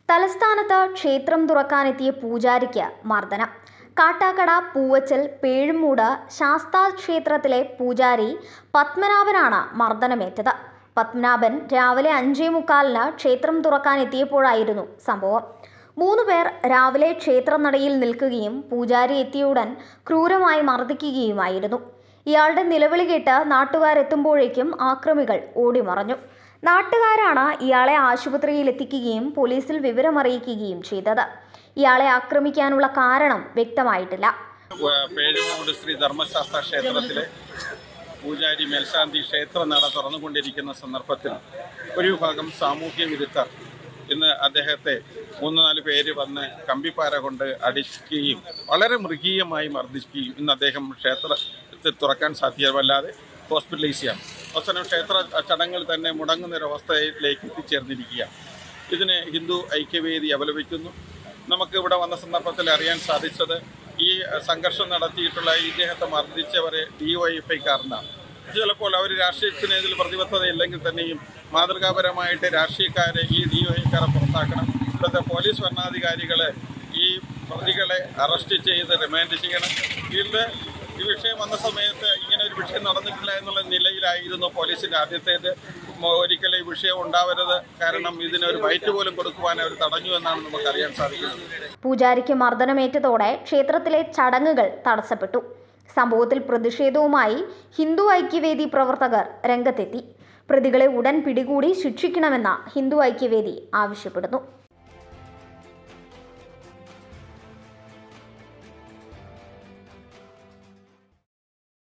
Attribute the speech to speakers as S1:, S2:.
S1: തലസ്ഥാനത്ത് ക്ഷേത്രം തുറക്കാനെത്തിയ പൂജാരിക്ക് മർദ്ദനം കാട്ടാക്കട പൂവച്ചൽ പേഴുമൂട് ശാസ്താ ക്ഷേത്രത്തിലെ പൂജാരി പത്മനാഭനാണ് മർദ്ദനമേറ്റത് പത്മനാഭൻ രാവിലെ അഞ്ചേ മുക്കാലിന് ക്ഷേത്രം തുറക്കാനെത്തിയപ്പോഴായിരുന്നു സംഭവം മൂന്ന് പേർ രാവിലെ ക്ഷേത്രനടയിൽ നിൽക്കുകയും പൂജാരി എത്തിയുടൻ ക്രൂരമായി മർദ്ദിക്കുകയുമായിരുന്നു ഇയാളുടെ നിലവിളി കേട്ട് നാട്ടുകാരെത്തുമ്പോഴേക്കും ആക്രമികൾ ഓടിമറഞ്ഞു നാട്ടുകാരാണ് ഇയാളെ ആശുപത്രിയിൽ എത്തിക്കുകയും പോലീസിൽ വിവരമറിയിക്കുകയും ചെയ്തത് ഇയാളെ ആക്രമിക്കാനുള്ള കാരണം വ്യക്തമായിട്ടില്ല
S2: വ- പേഴുമൂട് ശ്രീ ധർമ്മശാസ്ത്ര ക്ഷേത്രത്തിലെ പൂജാരി മേൽശാന്തി ക്ഷേത്ര നട തുറന്നുകൊണ്ടിരിക്കുന്ന സന്ദർഭത്തിൽ ഒരു വിഭാഗം സാമൂഹ്യ വിരുദ്ധർ ഇന്ന് അദ്ദേഹത്തെ മൂന്ന് നാല് പേര് വന്ന് കമ്പിപ്പാര കൊണ്ട് അടിക്കുകയും വളരെ മൃഗീയമായി മർദ്ദിക്കുകയും ഇന്ന് അദ്ദേഹം ക്ഷേത്രത്തിൽ തുറക്കാൻ സാധ്യമല്ലാതെ ഹോസ്പിറ്റലൈസ് ചെയ്യാം അവസാനം ക്ഷേത്ര ചടങ്ങുകൾ തന്നെ മുടങ്ങുന്നൊരവസ്ഥയിലേക്ക് എത്തിച്ചേർന്നിരിക്കുകയാണ് ഇതിന് ഹിന്ദു ഐക്യവേദി അപലപിക്കുന്നു നമുക്ക് ഇവിടെ വന്ന സന്ദർഭത്തിൽ അറിയാൻ സാധിച്ചത് ഈ സംഘർഷം നടത്തിയിട്ടുള്ള ഇദ്ദേഹത്തെ മർദ്ദിച്ചവരെ ഡി വൈ എഫ് ഐക്കാരനാണ് ചിലപ്പോൾ അവർ രാഷ്ട്രീയത്തിന് ഇതിൽ പ്രതിബദ്ധത ഇല്ലെങ്കിൽ തന്നെയും മാതൃകാപരമായിട്ട് രാഷ്ട്രീയക്കാരെ ഈ ഡി വൈ എക്കാരെ പുറത്താക്കണം ഇവിടുത്തെ പോലീസ് ഭരണാധികാരികളെ ഈ പ്രതികളെ അറസ്റ്റ് ചെയ്ത് റിമാൻഡ് ചെയ്യണം ഇതിൽ ഈ വിഷയം വന്ന സമയത്ത് ഇങ്ങനെ ഒരു വിഷയം നടന്നിട്ടില്ല എന്നുള്ള നിലയിലായിരുന്നു പോലീസിന്റെ ആദ്യത്തേത് മ- ഒരിക്കലും ഈ വിഷയം ഉണ്ടാവരുത് കാരണം ഇതിനൊരു ബൈറ്റ് പോലും കൊടുക്കുവാൻ അവർ തടഞ്ഞു എന്നാണ് നമുക്ക് അറിയാൻ സാധിക്കുന്നത്
S1: പൂജാരിക്ക് മർദ്ദനമേറ്റതോടെ ക്ഷേത്രത്തിലെ ചടങ്ങുകൾ തടസ്സപ്പെട്ടു സംഭവത്തിൽ പ്രതിഷേധവുമായി ഹിന്ദു ഐക്യവേദി പ്രവർത്തകർ രംഗത്തെത്തി പ്രതികളെ ഉടൻ പിടികൂടി ശിക്ഷിക്കണമെന്ന് ഹിന്ദു ഐക്യവേദി ആവശ്യപ്പെടുന്നു